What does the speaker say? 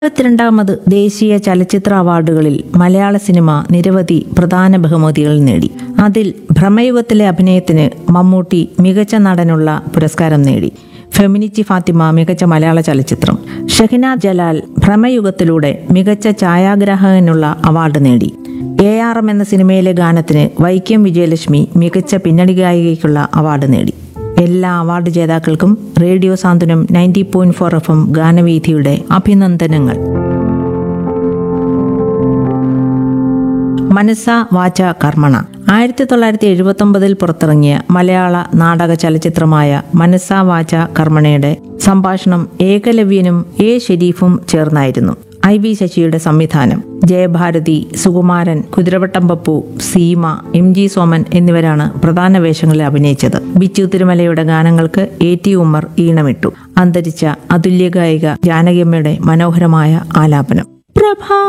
ഇരുപത്തിരണ്ടാമത് ദേശീയ ചലച്ചിത്ര അവാർഡുകളിൽ മലയാള സിനിമ നിരവധി പ്രധാന ബഹുമതികൾ നേടി അതിൽ ഭ്രമയുഗത്തിലെ അഭിനയത്തിന് മമ്മൂട്ടി മികച്ച നടനുള്ള പുരസ്കാരം നേടി ഫെമിനിച്ചി ഫാത്തിമ മികച്ച മലയാള ചലച്ചിത്രം ഷഹിന ജലാൽ ഭ്രമയുഗത്തിലൂടെ മികച്ച ഛായാഗ്രാഹകനുള്ള അവാർഡ് നേടി എ ആർ എം എന്ന സിനിമയിലെ ഗാനത്തിന് വൈക്കം വിജയലക്ഷ്മി മികച്ച പിന്നണി ഗായികയ്ക്കുള്ള അവാർഡ് നേടി എല്ലാ അവാർഡ് ജേതാക്കൾക്കും radio Santhwanam ninety point four F M ഗാനവീഥിയുടെ അഭിനന്ദനങ്ങൾ മനസ്സ വാച കർമ്മണ ആയിരത്തി തൊള്ളായിരത്തി എഴുപത്തി ഒമ്പതിൽ പുറത്തിറങ്ങിയ മലയാള നാടക ചലച്ചിത്രമായ മനസ്സ വാച കർമ്മണയുടെ സംഭാഷണം ഏകലവ്യനും എ ഷെരീഫും ചേർന്നായിരുന്നു ഐ വി ശശിയുടെ സംവിധാനം ജയഭാരതി സുകുമാരൻ കുതിരവട്ടം പപ്പു സീമ എം ജി സോമൻ എന്നിവരാണ് പ്രധാന വേഷങ്ങളിൽ അഭിനയിച്ചത് ബിച്ചു തിരുമലയുടെ ഗാനങ്ങൾക്ക് എ ടി ഉമ്മർ ഈണമിട്ടു അന്തരിച്ച അതുല്യ ഗായിക ജാനകിയമ്മയുടെ മനോഹരമായ ആലാപനം പ്രഭാ